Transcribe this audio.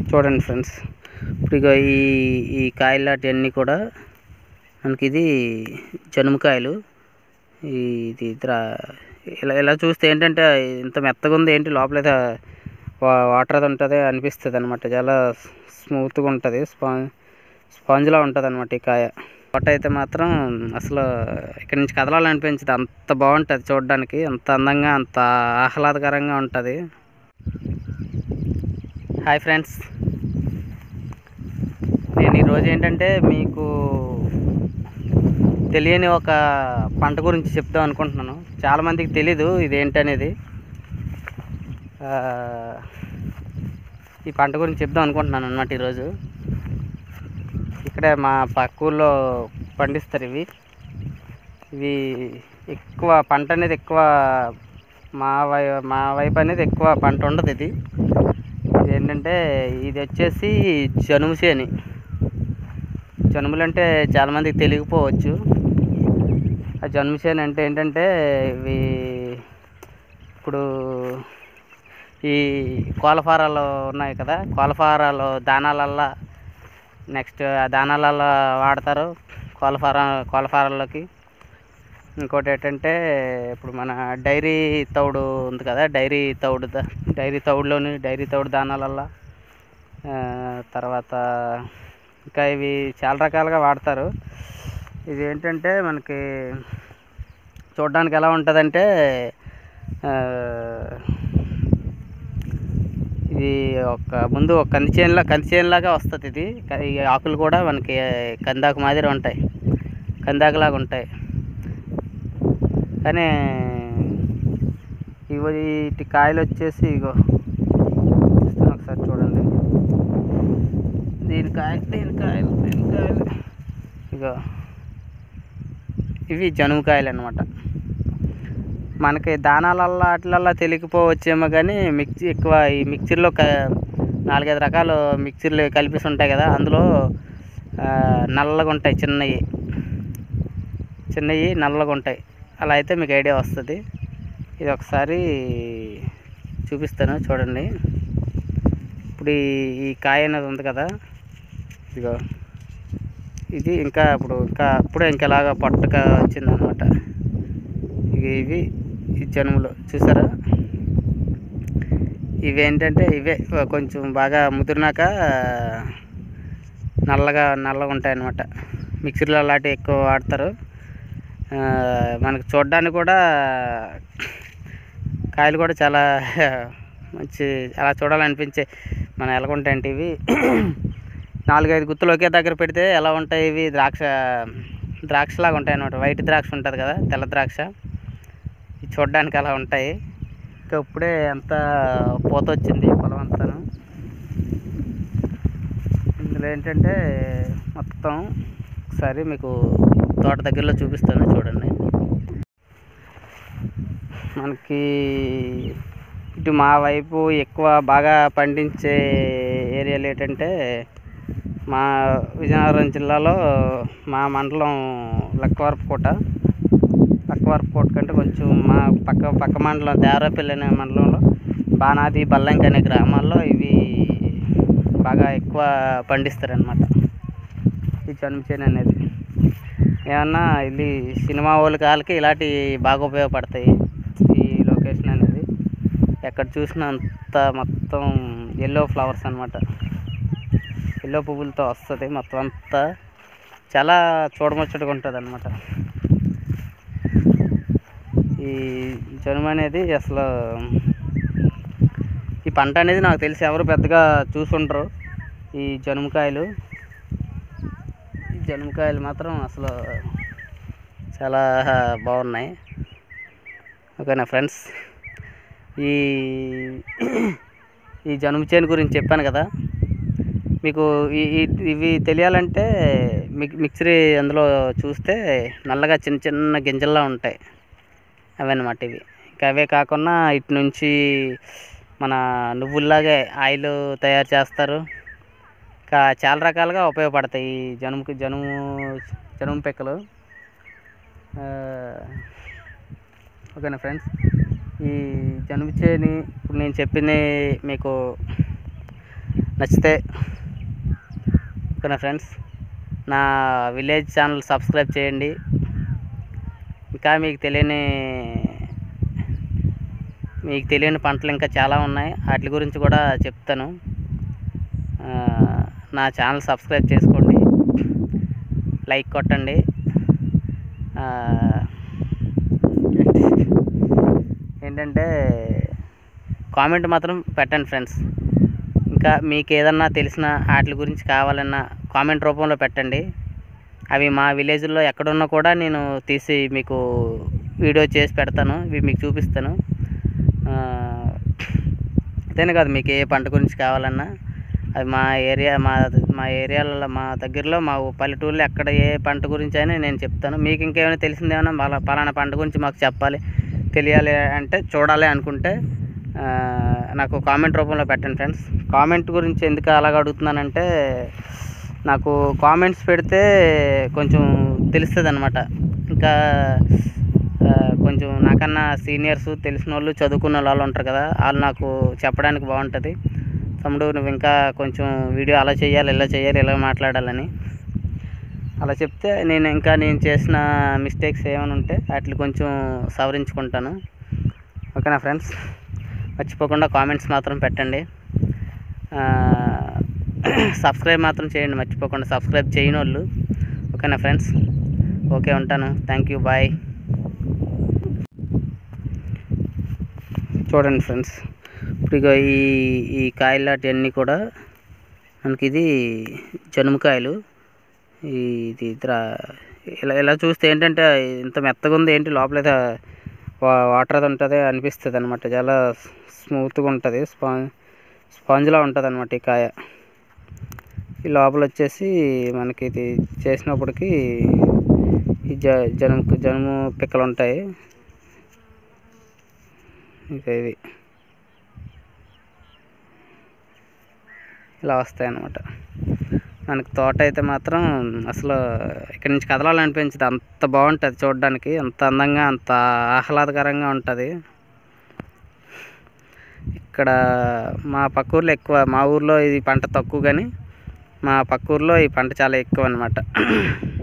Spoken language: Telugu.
చూడండి ఫ్రెండ్స్ ఇప్పుడు ఇక ఈ ఈ కాయలాటి అన్నీ కూడా మనకి ఇది జనుమకాయలు ఈ ఇది ద్రా ఇలా ఇలా చూస్తే ఏంటంటే ఇంత మెత్తగా ఉంది ఏంటి లోపల ఏదో వా- వాటర్ అది ఉంటుంది అనిపిస్తుంది అనమాట చాలా స్మూత్గా ఉంటుంది స్పా స్పాంజ్లా ఉంటుంది అనమాట ఈ కాయ పొట్ట అయితే మాత్రం అసలు ఇక్కడి నుంచి కదలాలనిపించదు అంత బాగుంటుంది చూడడానికి అంత అందంగా అంత ఆహ్లాదకరంగా ఉంటుంది హాయ్ ఫ్రెండ్స్ నేను ఈరోజు ఏంటంటే మీకు తెలియని ఒక పంట గురించి చెప్దాం అనుకుంటున్నాను చాలామందికి తెలీదు ఇది ఏంటనేది ఆ, ఈ పంట గురించి చెప్దాం అనుకుంటున్నాను అన్నమాట ఈరోజు ఇక్కడే మా పక్క ఊళ్ళో పండిస్తారు ఇవి ఇవి ఎక్కువ పంట అనేది ఎక్కువ మా వై మా వైపు అనేది ఎక్కువ పంట ఉండదు ఇది ఇది ఏంటంటే ఇది వచ్చేసి జనుము చేని జనుములు అంటే చాలామందికి తెలియకపోవచ్చు ఆ జనుము చేను అంటే ఏంటంటే ఇవి ఇప్పుడు ఈ కోలఫారాలు ఉన్నాయి కదా కోలఫారాలు దానాలల్లా నెక్స్ట్ ఆ దానాలల్లో వాడతారు కోలఫార కోలఫారాల్లోకి ఇంకోటి ఏంటంటే ఇప్పుడు మన డైరీ తౌడు ఉంది కదా డైరీ తౌడు ద- డైరీ తౌడులోని డైరీ తౌడు దానాలల్లో ఆ, తర్వాత ఇంకా ఇవి చాలా రకాలుగా వాడతారు ఇది ఏంటంటే మనకి చూడడానికి ఎలా ఉంటుందంటే ఆ, ఇది ఒక ముందు ఒక కంది చేనులా కంది చేనులాగా వస్తుంది ఇది క- ఈ ఆకులు కూడా మనకి కందాకు మాదిరి ఉంటాయి కందాకులాగా ఉంటాయి కానీ ఇవి వీటి కాయలు వచ్చేసి ఇగో ఇస్తాను ఒకసారి చూడండి దీని కాయ దీని కాయలు దీని కాయలు ఇగో ఇవి జనుము కాయలు అనమాట మనకి దానాలల్లా వాటిలల్లా తెలియకపోవచ్చేమో కానీ మిక్సీ ఎక్కువ ఈ మిక్చర్లో క నాలుగైదు రకాలు మిక్చర్లు కలిపేసి ఉంటాయి కదా అందులో ఆ, నల్లగా ఉంటాయి చిన్నవి చిన్నవి నల్లగా ఉంటాయి అలా అయితే మీకు ఐడియా వస్తుంది ఇది ఒకసారి చూపిస్తాను చూడండి ఇప్పుడు ఈ ఈ కాయ అనేది ఉంది కదా ఇదిగో ఇది ఇంకా ఇప్పుడు ఇంకా ఇప్పుడే ఇంకెలాగా పొట్టగా వచ్చిందనమాట ఇవి ఇవి ఈ జనుములు చూసారా ఇవి ఏంటంటే ఇవే కొంచెం బాగా ముదిరినాక నల్లగా నల్లగా ఉంటాయి అన్నమాట మిక్సీలో అలాంటివి ఎక్కువ వాడతారు ఆ, మనకు చూడడానికి కూడా కాయలు కూడా చాలా మంచి అలా చూడాలనిపించే మనం ఎలాగుంటాయంటే ఇవి నాలుగైదు గుత్తులు ఒకే దగ్గర పెడితే ఎలా ఉంటాయి ఇవి ద్రాక్ష ద్రాక్షలాగా ఉంటాయి అన్నమాట వైట్ ద్రాక్ష ఉంటుంది కదా తెల్ల ద్రాక్ష ఇవి చూడడానికి అలా ఉంటాయి ఇంకా ఇప్పుడే అంత పూత వచ్చింది పొలం అంతాను ఇందులో ఏంటంటే మొత్తం ఒకసారి మీకు తోట దగ్గరలో చూపిస్తాను చూడండి మనకి ఇటు మా వైపు ఎక్కువ బాగా పండించే ఏరియాలు ఏంటంటే మా విజయనగరం జిల్లాలో మా మండలం లక్కవరపుకోట లక్కవరపుకోట కంటే కొంచెం మా పక్క పక్క మండలం దేవరాపల్లి అనే మండలంలో బానాది బల్లంకి అనే గ్రామాల్లో ఇవి బాగా ఎక్కువ పండిస్తారనమాట ఈ జన్మ చేను అనేది ఏమన్నా ఇది సినిమా వాళ్ళ కాళ్ళకి ఇలాంటి బాగా ఉపయోగపడతాయి ఈ లొకేషన్ అనేది ఎక్కడ చూసినా అంత మొత్తం ఎల్లో ఫ్లవర్స్ అనమాట ఎల్లో పువ్వులతో వస్తుంది మొత్తం అంతా చాలా చూడముచ్చటగా ఉంటుంది అనమాట ఈ జనుము అనేది అసలు ఈ పంట అనేది నాకు తెలిసి ఎవరు పెద్దగా చూసుండరు ఈ జనుముకాయలు ఈ జనుముకాయలు మాత్రం అసలు చాలా బాగున్నాయి ఓకేనా ఫ్రెండ్స్ ఈ ఈ జనుము చేను గురించి చెప్పాను కదా మీకు ఈ ఈ- ఇవి తెలియాలంటే మిక్ మిక్సరీ అందులో చూస్తే నల్లగా చిన్న చిన్న గింజల్లా ఉంటాయి అవన్నమాట ఇవి ఇంకా అవే కాకుండా ఇటు నుంచి మన నువ్వుల్లాగే ఆయిల్ తయారు చేస్తారు ఇంకా చాలా రకాలుగా ఉపయోగపడతాయి ఈ జనుముకి జనుము జనుము పిక్కలు ఆ, ఓకేనా ఫ్రెండ్స్ ఈ జనుము చేని ఇప్పుడు నేను చెప్పింది మీకు నచ్చితే ఓకేనా ఫ్రెండ్స్ నా విలేజ్ ఛానల్ సబ్స్క్రైబ్ చేయండి ఇంకా మీకు తెలియని మీకు తెలియని పంటలు ఇంకా చాలా ఉన్నాయి వాటి గురించి కూడా చెప్తాను ఆ, నా ఛానల్ సబ్స్క్రైబ్ చేసుకోండి లైక్ కొట్టండి ఆ, ఏంటంటే కామెంట్ మాత్రం పెట్టండి ఫ్రెండ్స్ ఇంకా మీకు ఏదన్నా తెలిసిన వాటి గురించి కావాలన్నా కామెంట్ రూపంలో పెట్టండి అవి మా విలేజ్లో ఎక్కడున్నా కూడా నేను తీసి మీకు వీడియో చేసి పెడతాను ఇవి మీకు చూపిస్తాను ఆ, అంతేనే కాదు మీకు ఏ పంట గురించి కావాలన్నా అది మా ఏరియా మా మా ఏరియాలలో మా దగ్గరలో మా పల్లెటూరులో ఎక్కడ ఏ పంట గురించి అయినా నేను చెప్తాను మీకు ఇంకేమైనా తెలిసిందేమైనా మళ్ళా పలానా పంట గురించి మాకు చెప్పాలి తెలియాలి అంటే చూడాలి అనుకుంటే ఆ, నాకు కామెంట్ రూపంలో పెట్టండి ఫ్రెండ్స్ కామెంట్ గురించి ఎందుకు అలాగ అడుగుతున్నానంటే నాకు కామెంట్స్ పెడితే కొంచెం తెలుస్తుంది అనమాట ఇంకా ఆ, కొంచెం నాకన్నా సీనియర్స్ తెలిసిన వాళ్ళు చదువుకున్న వాళ్ళు ఉంటారు కదా వాళ్ళు నాకు చెప్పడానికి బాగుంటుంది తమ్ముడు నువ్వు ఇంకా కొంచెం వీడియో అలా చేయాలి ఇలా చేయాలి ఇలా మాట్లాడాలని అలా చెప్తే నేను ఇంకా నేను చేసిన మిస్టేక్స్ ఏమైనా ఉంటే వాటిని కొంచెం సవరించుకుంటాను ఓకేనా ఫ్రెండ్స్ మర్చిపోకుండా కామెంట్స్ మాత్రం పెట్టండి ఆ, సబ్స్క్రైబ్ మాత్రం చేయండి మర్చిపోకుండా సబ్స్క్రైబ్ చేయని వాళ్ళు ఓకేనా ఫ్రెండ్స్ ఓకే ఉంటాను థ్యాంక్ యూ బాయ్ చూడండి ఫ్రెండ్స్ ఇప్పుడు ఇక ఈ ఈ కాయలు లాంటివన్నీ కూడా మనకి ఇది జనుమకాయలు ఈ ఇది ఇతర ఇలా ఇలా చూస్తే ఏంటంటే ఇంత మెత్తగా ఉంది ఏంటి లోపల అయితే వా- వాటర్ అది ఉంటుంది అనిపిస్తుంది అనమాట చాలా స్మూత్గా ఉంటుంది స్పా స్పాంజ్లా ఉంటుంది అనమాట ఈ కాయ ఈ లోపల వచ్చేసి మనకి ఇది చేసినప్పటికి ఈ జ జనుము జనుము పిక్కలు ఉంటాయి ఇంకా ఇవి ఇలా వస్తాయి అన్నమాట మనకి తోట అయితే మాత్రం అసలు ఇక్కడి నుంచి కదలాలనిపించదు అంత బాగుంటుంది చూడడానికి అంత అందంగా అంత ఆహ్లాదకరంగా ఉంటుంది ఇక్కడ మా పక్క ఊర్లో ఎక్కువ మా ఊర్లో ఇది పంట తక్కువ కానీ మా పక్క ఊర్లో ఈ పంట చాలా ఎక్కువ అనమాట